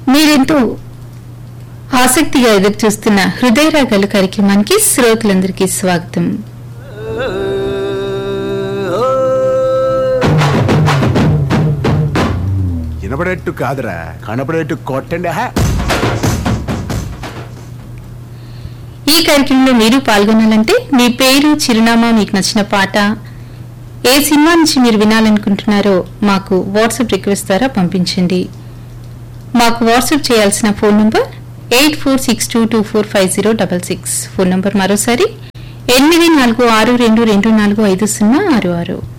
మీరెంతో ఆసక్తిగా ఎదురు చూస్తున్న హృదయ రాగాలు కార్యక్రమానికి శ్రోతలందరికీ స్వాగతం వినపడేట్టు కాదురా కనపడేట్టు కొట్టండి హా ఈ కార్యక్రమంలో మీరు పాల్గొనాలంటే మీ పేరు చిరునామా మీకు నచ్చిన పాట ఏ సినిమా నుంచి మీరు వినాలనుకుంటున్నారో మాకు వాట్సాప్ రిక్వెస్ట్ ద్వారా పంపించండి మాకు వాట్సాప్ చేయాల్సిన phone number eight four six two two four five zero double six phone number మరోసారి ఎనిమిది నాలుగు ఆరు రెండు రెండు నాలుగు ఐదు సున్నా ఆరు ఆరు